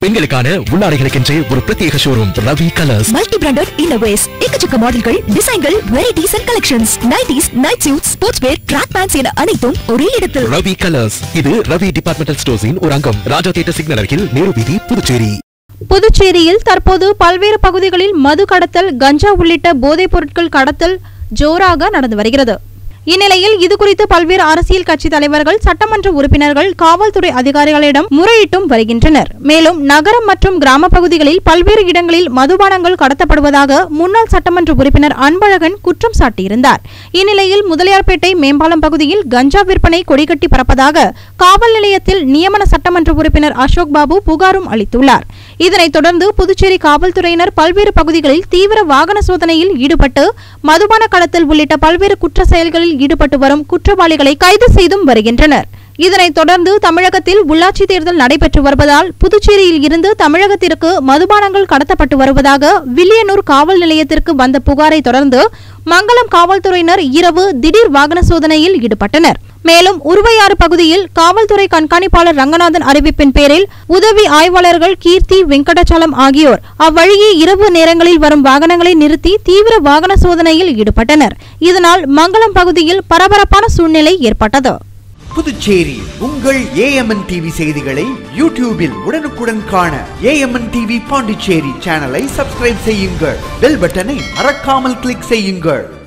பெண்களுக்கான உள்ளாடைகளுக்கென்றே ஒரு பிரத்யேக showroom Ravi colours multi branded innerwears எக்கச்சக்க மாடல்கள் டிசைன்கள் varieties and collections nighties night suit sports wear track pants என அனைத்தும் ஒரே இடத்தில் ரவி கலர்ஸ் இது ரவி டிபார்ட்மெண்டல் ஸ்டோர்ஸின் ஒரு அங்கம் ராஜா தியேட்டர் சிக்னல் அருகில் நேரு வீதி புதுச்சேரி புதுச்சேரியில் தற்போது பல்வேறு பகுதிகளில் மது கடத்தல் கஞ்சா உள்ளிட்ட போதைப் பொருட்கள் கடத்தல் ஜோராக நடந்து வருகிறது இந்நிலையில் இதுகுறித்து பல்வேறு அரசியல் கட்சி தலைவர்கள் சட்டமன்ற உறுப்பினர்கள் காவல்துறை அதிகாரிகளிடம் முறையிட்டும் வருகின்றனர் மேலும் நகரம் மற்றும் கிராம பகுதிகளில் பல்வேறு இடங்களில் மதுபானங்கள் கடத்தப்படுவதாக முன்னாள் சட்டமன்ற உறுப்பினர் அன்பழகன் குற்றம் சாட்டியிருந்தார் இந்நிலையில் முதலியார்பேட்டை மேம்பாலம் பகுதியில் கஞ்சா விற்பனை கொடிகட்டி பறப்பதாக காவல் நிலையத்தில் நியமன சட்டமன்ற உறுப்பினர் அசோக் பாபு புகாரும் அளித்துள்ளார் இதனைத் தொடர்ந்து புதுச்சேரி காவல்துறையினர் பல்வேறு பகுதிகளில் தீவிர வாகன சோதனையில் ஈடுபட்டு மதுபான கடத்தல் உள்ளிட்ட பல்வேறு குற்ற செயல்களில் ஈடுபட்டு வரும் குற்றவாளிகளை கைது செய்தும் வருகின்றனர் இதனைத் தொடர்ந்து தமிழகத்தில் உள்ளாட்சி தேர்தல் நடைபெற்று வருவதால் புதுச்சேரியில் இருந்து தமிழகத்திற்கு மதுபானங்கள் கடத்தப்பட்டு வருவதாக வில்லியனூர் காவல் நிலையத்திற்கு வந்த புகாரை தொடர்ந்து மங்களம் காவல்துறையினர் இரவு திடீர் வாகன சோதனையில் ஈடுபட்டனர் மேலும் உருவையாறு பகுதியில் காவல்துறை கண்காணிப்பாளர் ரங்கநாதன் அறிவிப்பின் பேரில் உதவி ஆய்வாளர்கள் கீர்த்தி வெங்கடாச்சலம் ஆகியோர் அவ்வழியே இரவு நேரங்களில் வரும் வாகனங்களை நிறுத்தி தீவிர வாகன சோதனையில் ஈடுபட்டனர் இதனால் மங்களம் பகுதியில் பரபரப்பான சூழ்நிலை ஏற்பட்டது புதுச்சேரி உங்கள் ஏஎம்என் டிவி செய்திகளை யூடியூபில் உடனுக்குடன் காண ஏஎம்என் டிவி பாண்டிச்சேரி சேனலை சப்ஸ்கிரைப் செய்யுங்கள் பெல் பட்டனை மறக்காமல் கிளிக் செய்யுங்கள்